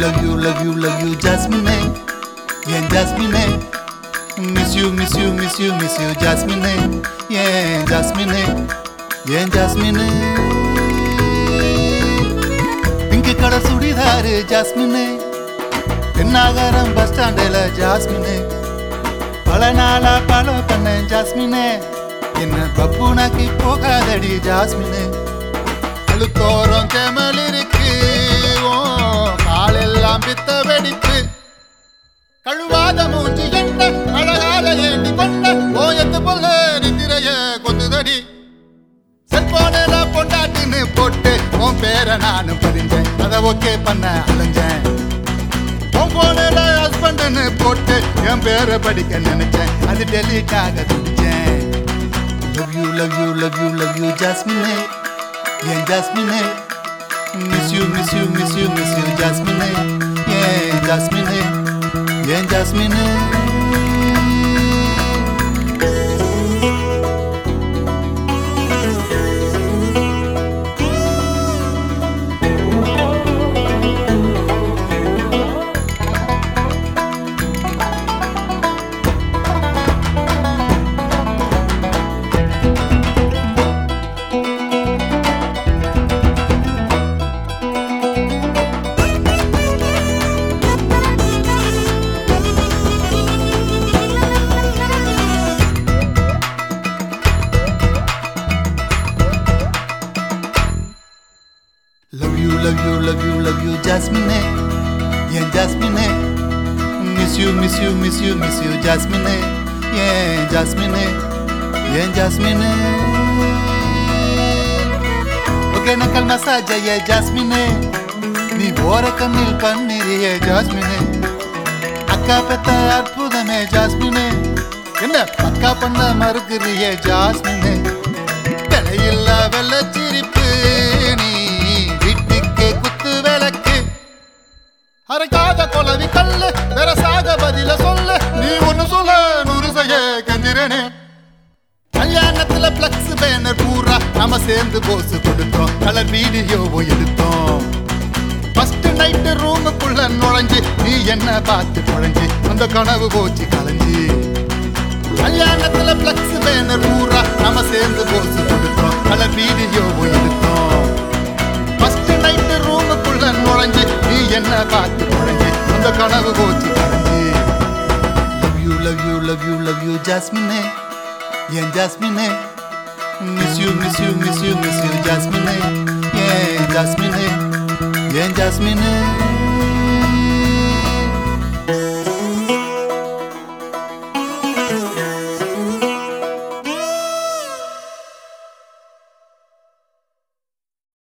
love you, love you, love you, Jasmine. Yeah, Jasmine. Miss you, miss you, miss you, miss you, Jasmine. Yeah, Jasmine. Yeah, Jasmine. Pink கடை churidar ஜாஸ்மினு தென்னாகரம் bus ஸ்டாண்டில் ஜாஸ்மினு பல நாளா பல பண்ண ஜாஸ்மினு என்ன பப்புனாக்கி போகாதடி ஜாஸ்மினு அழுத்தோரம் தேமல் இருக்கு ஓ காலெல்லாம் பித்த வெடிப்பு கழுவாத மூஞ்சி எண்ட அழகாக ஏண்டி கொண்ட ஓயத்து பொல்ல நித்திரைய கொந்துதடி செல்போனில் பொண்டாட்டின்னு போட்டு உன் பேரை நானும் பதிஞ்சேன் அதை ஓகே பண்ண அலைஞ்சேன் உன் போனில் ஹஸ்பண்டுன்னு போட்டு என் பேரை படிக்க நினைச்சேன் அது டெலிட் ஆக துடிச்சேன் love you love you love you love you ஜாஸ்மினே ஏன் ஜாஸ்மினே miss you miss you miss you miss you ஜாஸ்மினே ஏன் ஜாஸ்மினே ஏன் ஜாஸ்மினே Love you, love you, love you, love you, Jasmine. Yeah, Jasmine. Miss you, miss you, miss you, miss you, Jasmine. Yeah, Jasmine. Yeah, Jasmine. Hogenakkal massage ஏ ஜாஸ்மினே நீ ஓர கண்ணில் பண்ணிறியே ஜாஸ்மினே அக்கா பெத்த அற்புதமே ஜாஸ்மினே என்ன பக்கா பண்ண மறுக்கிறியே ஜாஸ்மினே தலையில்லா வெள்ளச்சிரிப்பு நீ வீட்டுக்கு குத்து விளக்கு அரைக்காத கொலவி கல்லு வெரசாக பதில சொல்லு நீ ஒண்ணு சொல்ல நூறு செய்ய கஞ்சிரனே கல்யாணத்துல பிளக்ஸ் பேனர் பூரா நாம சேர்ந்து போஸ் கொடுத்தோம் கலர் வீடியோவும் எடுத்தோம் ஃபர்ஸ்ட் நைட்டு ரூமுக்குள்ள நுழைஞ்சு நீ என்ன பார்த்து குழஞ்சி அந்த கனவு போச்சு கலைஞ்சி கல்யாணத்துல பிளக்ஸ் பேனர் பூரா நாம சேர்ந்து போஸ் கொடுத்தோம் கலர் வீடியோவும் எடுத்தோம் ஃபர்ஸ்ட் நைட்டு ரூமுக்குள்ள நுழைஞ்சு நீ என்ன பார்த்து குழஞ்சி அந்த கனவு போச்சு கலைஞ்சி love you love you love you love you ஜாஸ்மினே ஏன் ஜாஸ்மினே miss you miss you miss you miss you ஜாஸ்மினே ஏன் ஜாஸ்மினே ஏன் ஜாஸ்மினே